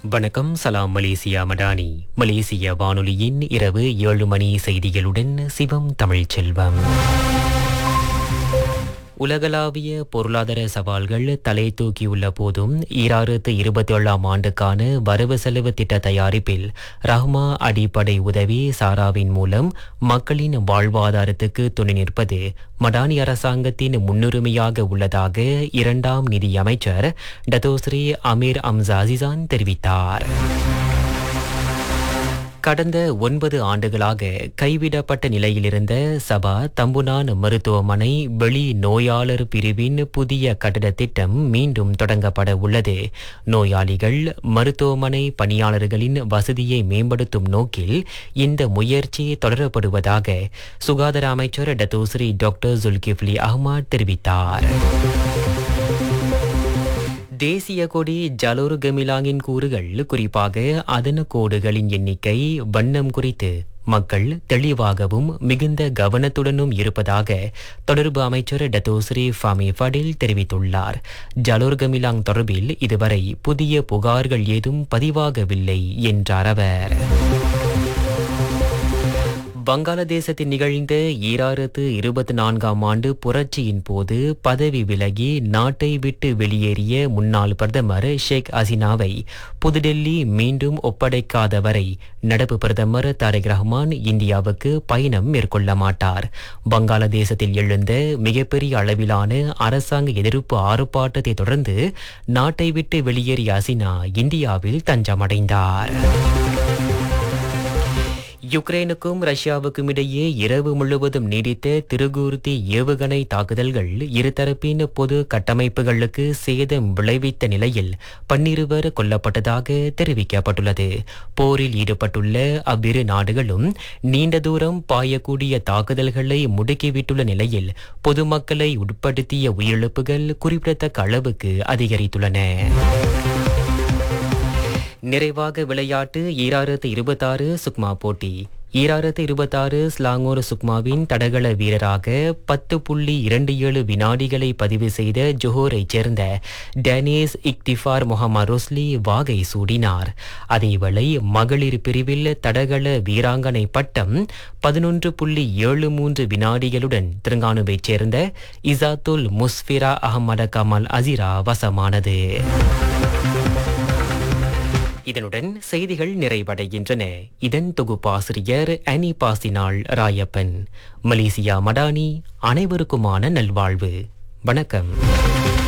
வணக்கம் சலாம் மலேசியா மடானி மலேசிய வானொலியின் இரவு ஏழு மணி செய்திகளுடன் சிவம் தமிழ்ச் செல்வம் உலகளாவிய பொருளாதார சவால்கள் தலை தூக்கியுள்ள போதும் ஈராயிரத்து இருபத்தி ஏழாம் ஆண்டுக்கான வரவு செலவு திட்ட தயாரிப்பில் ரஹ்மா அடிப்படை உதவி சாராவின் மூலம் மக்களின் வாழ்வாதாரத்துக்கு துணை நிற்பது மடானி அரசாங்கத்தின் முன்னுரிமையாக உள்ளதாக இரண்டாம் நிதியமைச்சர் டத்தோஸ்ரீ அமீர் அம்சாசிசான் தெரிவித்தார் கடந்த ஒன்பது ஆண்டுகளாக கைவிடப்பட்ட நிலையிலிருந்த சபா தம்புனான் மருத்துவமனை வெளி நோயாளர் பிரிவின் புதிய கட்டட திட்டம் மீண்டும் தொடங்கப்பட உள்ளது நோயாளிகள் மருத்துவமனை பணியாளர்களின் வசதியை மேம்படுத்தும் நோக்கில் இந்த முயற்சி தொடரப்படுவதாக சுகாதார அமைச்சர் டத்தோஸ்ரீ டாக்டர் ஜுல்கிஃப்லி அஹ்மத் தெரிவித்தார் தேசிய கொடி ஜலோர் கமிலாங்கின் கூறுகள் குறிப்பாக அதன் கோடுகளின் எண்ணிக்கை வண்ணம் குறித்து மக்கள் தெளிவாகவும் மிகுந்த கவனத்துடனும் இருப்பதாக தொடர்பு அமைச்சர் டத்தோஸ்ரீ ஃபாமி ஃபடில் தெரிவித்துள்ளார் ஜலோர் கமிலாங் தொடர்பில் இதுவரை புதிய புகார்கள் ஏதும் பதிவாகவில்லை என்றார் அவர் வங்காளதேசத்தில் நிகழ்ந்த ஈராயிரத்து இருபத்தி நான்காம் ஆண்டு புரட்சியின் போது பதவி விலகி நாட்டை விட்டு வெளியேறிய முன்னாள் பிரதமர் ஷேக் ஹசீனாவை புதுடெல்லி மீண்டும் ஒப்படைக்காத வரை நடப்பு பிரதமர் தாரிக் ரஹ்மான் இந்தியாவுக்கு பயணம் மேற்கொள்ள மாட்டார் வங்காளதேசத்தில் எழுந்த மிகப்பெரிய அளவிலான அரசாங்க எதிர்ப்பு ஆர்ப்பாட்டத்தை தொடர்ந்து நாட்டை விட்டு வெளியேறிய ஹசீனா இந்தியாவில் தஞ்சமடைந்தார் யுக்ரைனுக்கும் ரஷ்யாவுக்கும் இடையே இரவு முழுவதும் நீடித்த திருகூர்த்தி ஏவுகணை தாக்குதல்கள் இருதரப்பின் பொது கட்டமைப்புகளுக்கு சேதம் விளைவித்த நிலையில் பன்னிருவர் கொல்லப்பட்டதாக தெரிவிக்கப்பட்டுள்ளது போரில் ஈடுபட்டுள்ள அவ்விரு நாடுகளும் நீண்ட தூரம் பாயக்கூடிய தாக்குதல்களை முடுக்கிவிட்டுள்ள நிலையில் பொதுமக்களை உட்படுத்திய உயிரிழப்புகள் குறிப்பிடத்தக்க அளவுக்கு அதிகரித்துள்ளன நிறைவாக விளையாட்டு ஈராயிரத்து இருபத்தாறு சுக்மா போட்டி ஈராயிரத்து இருபத்தாறு ஸ்லாங்கோர் சுக்மாவின் தடகள வீரராக பத்து புள்ளி இரண்டு ஏழு வினாடிகளை பதிவு செய்த ஜொஹோரைச் சேர்ந்த டேனிஸ் இக்திஃபார் முகமது ரோஸ்லி வாகை சூடினார் அதேவேளை மகளிர் பிரிவில் தடகள வீராங்கனை பட்டம் பதினொன்று புள்ளி ஏழு மூன்று வினாடிகளுடன் திருங்கானுவைச் சேர்ந்த இசாத்துல் முஸ்பிரா அகமது கமல் அசிரா வசமானது இதனுடன் செய்திகள் நிறைவடைகின்றன இதன் தொகுப்பாசிரியர் அனி பாசினாள் ராயப்பன் மலேசியா மடானி அனைவருக்குமான நல்வாழ்வு வணக்கம்